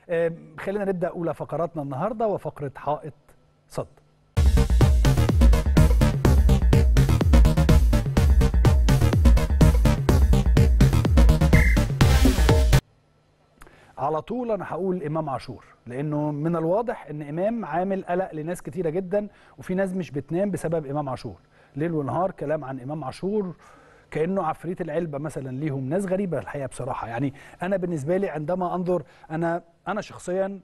آم، خلينا نبدا اولى فقراتنا النهارده وفقره حائط صد على طول انا هقول امام عاشور لانه من الواضح ان امام عامل قلق لناس كتيره جدا وفي ناس مش بتنام بسبب امام عاشور ليل ونهار كلام عن امام عاشور كانه عفريت العلبه مثلا ليهم ناس غريبه الحقيقه بصراحه يعني انا بالنسبه لي عندما انظر انا انا شخصيا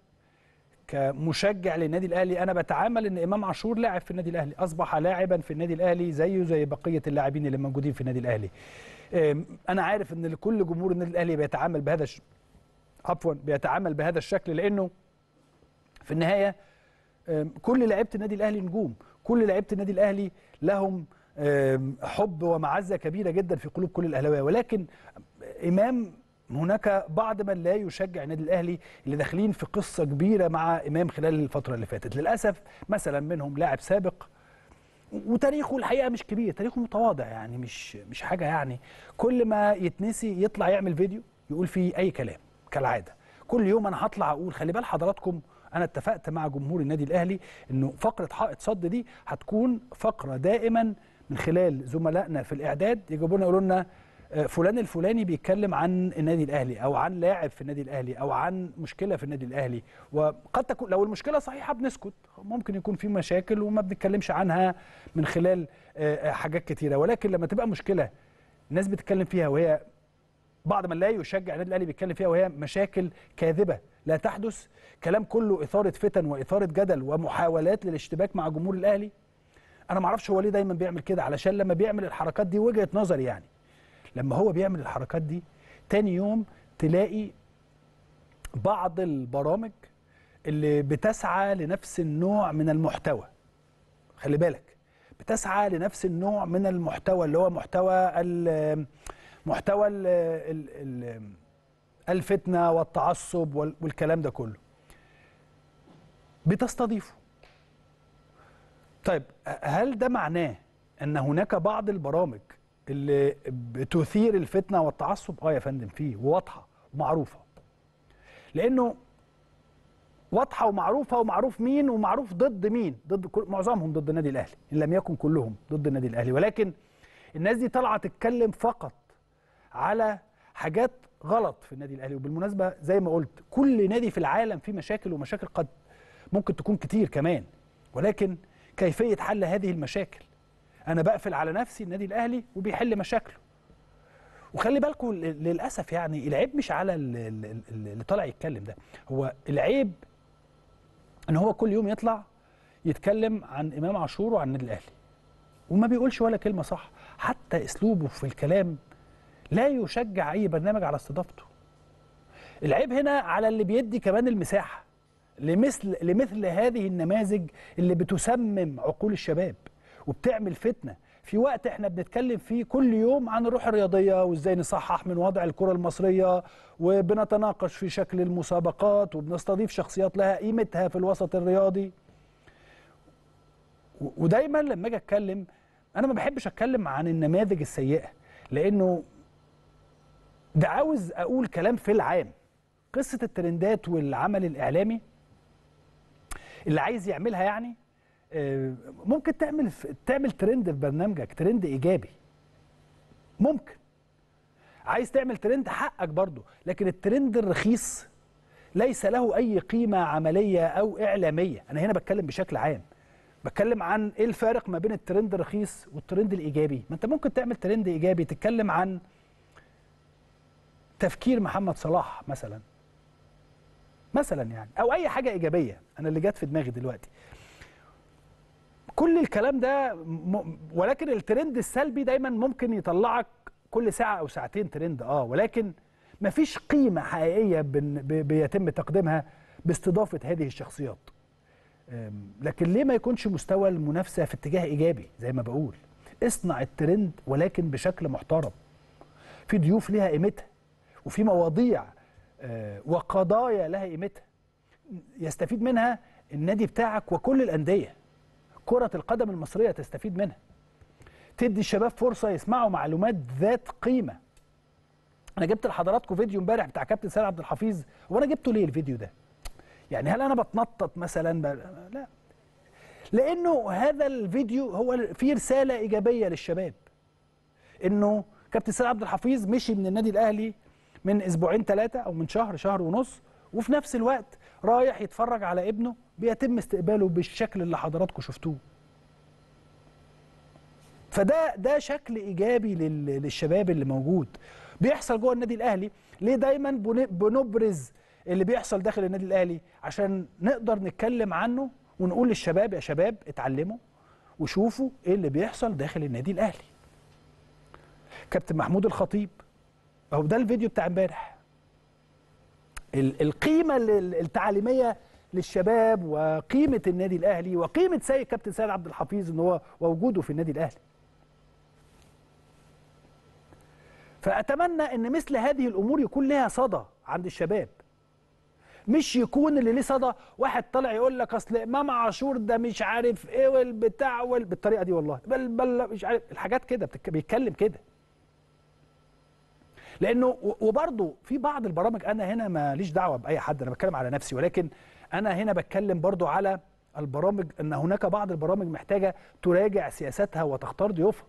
كمشجع للنادي الاهلي انا بتعامل ان امام عاشور لاعب في النادي الاهلي اصبح لاعبا في النادي الاهلي زيه زي بقيه اللاعبين اللي موجودين في النادي الاهلي أم، انا عارف ان كل جمهور النادي الاهلي بيتعامل بهذا الش... عفوا بيتعامل بهذا الشكل لانه في النهايه أم، كل لعيبه النادي الاهلي نجوم كل لعيبه النادي الاهلي لهم أم، حب ومعزه كبيره جدا في قلوب كل الاهلاويه ولكن امام هناك بعض من لا يشجع النادي الاهلي اللي داخلين في قصه كبيره مع امام خلال الفتره اللي فاتت للاسف مثلا منهم لاعب سابق وتاريخه الحقيقه مش كبير تاريخه متواضع يعني مش مش حاجه يعني كل ما يتنسي يطلع يعمل فيديو يقول فيه اي كلام كالعاده كل يوم انا هطلع اقول خلي بال حضراتكم انا اتفقت مع جمهور النادي الاهلي انه فقره حائط صد دي هتكون فقره دائما من خلال زملائنا في الاعداد يجيبوا لنا يقولوا لنا آه، فلان الفلاني بيتكلم عن النادي الاهلي او عن لاعب في النادي الاهلي او عن مشكله في النادي الاهلي وقد تكون لو المشكله صحيحه بنسكت ممكن يكون في مشاكل وما بنتكلمش عنها من خلال آه، آه، حاجات كتيره ولكن لما تبقى مشكله الناس بتتكلم فيها وهي بعض من لا يشجع النادي الاهلي بيتكلم فيها وهي مشاكل كاذبه لا تحدث كلام كله اثاره فتن واثاره جدل ومحاولات للاشتباك مع جمهور الاهلي انا ما اعرفش هو ليه دايما بيعمل كده علشان لما بيعمل الحركات دي وجهه نظري يعني لما هو بيعمل الحركات دي تاني يوم تلاقي بعض البرامج اللي بتسعى لنفس النوع من المحتوى خلي بالك بتسعى لنفس النوع من المحتوى اللي هو محتوى ال محتوى ال ال ال الفتنه والتعصب وال- والكلام ده كله بتستضيفه طيب هل ده معناه ان هناك بعض البرامج اللي بتثير الفتنه والتعصب اه يا فندم فيه وواضحه ومعروفه لانه واضحه ومعروفه ومعروف مين ومعروف ضد مين ضد كل معظمهم ضد النادي الاهلي ان لم يكن كلهم ضد النادي الاهلي ولكن الناس دي طالعه تتكلم فقط على حاجات غلط في النادي الاهلي وبالمناسبه زي ما قلت كل نادي في العالم فيه مشاكل ومشاكل قد ممكن تكون كتير كمان ولكن كيفيه حل هذه المشاكل انا بقفل على نفسي النادي الاهلي وبيحل مشاكله وخلي بالكم ل- للاسف يعني العيب مش على ال- ال- ال- اللي طالع يتكلم ده هو العيب ان هو كل يوم يطلع يتكلم عن امام عاشور وعن النادي الاهلي وما بيقولش ولا كلمه صح حتى اسلوبه في الكلام لا يشجع اي برنامج على استضافته العيب هنا على اللي بيدي كمان المساحه لمثل لمثل هذه النماذج اللي بتسمم عقول الشباب وبتعمل فتنه في وقت احنا بنتكلم فيه كل يوم عن الروح الرياضيه وازاي نصحح من وضع الكره المصريه وبنتناقش في شكل المسابقات وبنستضيف شخصيات لها قيمتها في الوسط الرياضي و- ودايما لما اجي اتكلم انا ما بحبش اتكلم عن النماذج السيئه لانه ده عاوز اقول كلام في العام قصه الترندات والعمل الاعلامي اللي عايز يعملها يعني آه، ممكن تعمل تعمل ترند في برنامجك ترند ايجابي ممكن عايز تعمل ترند حقك برضو لكن الترند الرخيص ليس له اي قيمه عمليه او اعلاميه انا هنا بتكلم بشكل عام بتكلم عن ايه الفارق ما بين الترند الرخيص والترند الايجابي ما انت ممكن تعمل ترند ايجابي تتكلم عن تفكير محمد صلاح مثلا مثلا يعني او اي حاجه ايجابيه انا اللي جت في دماغي دلوقتي كل الكلام ده م... ولكن الترند السلبي دايما ممكن يطلعك كل ساعه او ساعتين ترند اه ولكن مفيش قيمه حقيقيه بن... ب... بيتم تقديمها باستضافه هذه الشخصيات أم، لكن ليه ما يكونش مستوى المنافسه في اتجاه ايجابي زي ما بقول اصنع الترند ولكن بشكل محترم في ضيوف ليها قيمتها وفي مواضيع آه، وقضايا لها قيمتها يستفيد منها النادي بتاعك وكل الانديه كره القدم المصريه تستفيد منها تدي الشباب فرصه يسمعوا معلومات ذات قيمه انا جبت لحضراتكم فيديو امبارح بتاع كابتن سيد عبد الحفيظ وانا جبته ليه الفيديو ده يعني هل انا بتنطط مثلا ب... لا لانه هذا الفيديو هو فيه رساله ايجابيه للشباب انه كابتن سيد عبد الحفيظ مشي من النادي الاهلي من اسبوعين ثلاثه او من شهر شهر ونص وفي نفس الوقت رايح يتفرج على ابنه بيتم استقباله بالشكل اللي حضراتكم شفتوه فده ده شكل ايجابي لل- للشباب اللي موجود بيحصل جوه النادي الاهلي ليه دايما بن- بنبرز اللي بيحصل داخل النادي الاهلي عشان نقدر نتكلم عنه ونقول للشباب يا شباب اتعلموا وشوفوا ايه اللي بيحصل داخل النادي الاهلي كابتن محمود الخطيب اهو ده الفيديو بتاع امبارح ال- القيمه ال- التعليميه للشباب وقيمه النادي الاهلي وقيمه سيد كابتن سيد عبد الحفيظ ان هو ووجوده في النادي الاهلي فاتمنى ان مثل هذه الامور يكون لها صدى عند الشباب مش يكون اللي ليه صدى واحد طالع يقول لك اصل امام عاشور ده مش عارف ايه والبتاع وال... بالطريقه دي والله بل بل مش عارف الحاجات كده بتك... بيتكلم كده لانه و- وبرضه في بعض البرامج انا هنا ماليش دعوه باي حد انا بتكلم على نفسي ولكن انا هنا بتكلم برضه على البرامج ان هناك بعض البرامج محتاجه تراجع سياساتها وتختار ضيوفها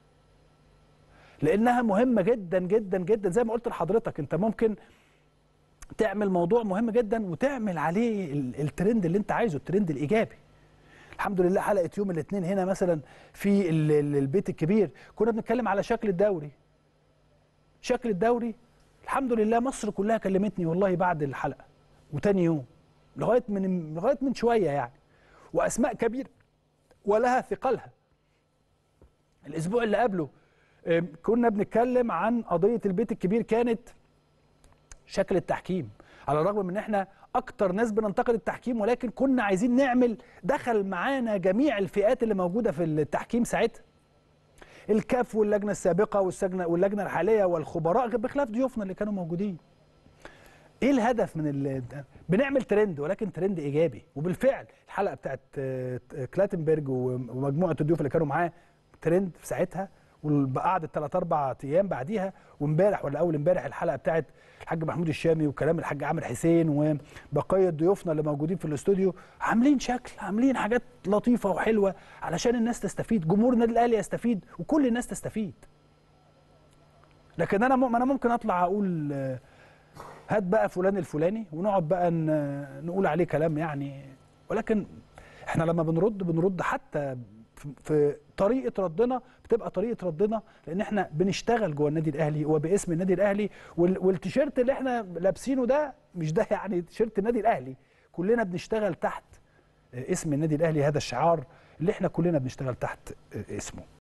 لانها مهمه جدا جدا جدا زي ما قلت لحضرتك انت ممكن تعمل موضوع مهم جدا وتعمل عليه ال- الترند اللي انت عايزه الترند الايجابي الحمد لله حلقه يوم الاثنين هنا مثلا في ال- ال- البيت الكبير كنا بنتكلم على شكل الدوري شكل الدوري الحمد لله مصر كلها كلمتني والله بعد الحلقه وتاني يوم لغايه من لغايه من شويه يعني واسماء كبيره ولها ثقلها الاسبوع اللي قبله آم، كنا بنتكلم عن قضيه البيت الكبير كانت شكل التحكيم على الرغم من ان احنا اكتر ناس بننتقد التحكيم ولكن كنا عايزين نعمل دخل معانا جميع الفئات اللي موجوده في التحكيم ساعتها الكاف واللجنه السابقه والسجنه واللجنه الحاليه والخبراء بخلاف ضيوفنا اللي كانوا موجودين ايه الهدف من ال... بنعمل ترند ولكن ترند ايجابي وبالفعل الحلقه بتاعت آه، كلاتنبرج ومجموعه الضيوف اللي كانوا معاه ترند في ساعتها وقعدت ثلاث اربع ايام بعديها وامبارح ولا اول امبارح الحلقه بتاعت الحاج محمود الشامي وكلام الحاج عامر حسين وبقيه ضيوفنا اللي موجودين في الاستوديو عاملين شكل عاملين حاجات لطيفه وحلوه علشان الناس تستفيد جمهور النادي الاهلي يستفيد وكل الناس تستفيد لكن انا م... انا ممكن اطلع اقول آه، هات بقى فلان الفلاني ونقعد بقى ن- نقول عليه كلام يعني ولكن احنا لما بنرد بنرد حتى في- في طريقه ردنا بتبقى طريقه ردنا لان احنا بنشتغل جوه النادي الاهلي وباسم النادي الاهلي وال- والتيشيرت اللي احنا لابسينه ده مش ده يعني تيشيرت النادي الاهلي كلنا بنشتغل تحت اسم النادي الاهلي هذا الشعار اللي احنا كلنا بنشتغل تحت اسمه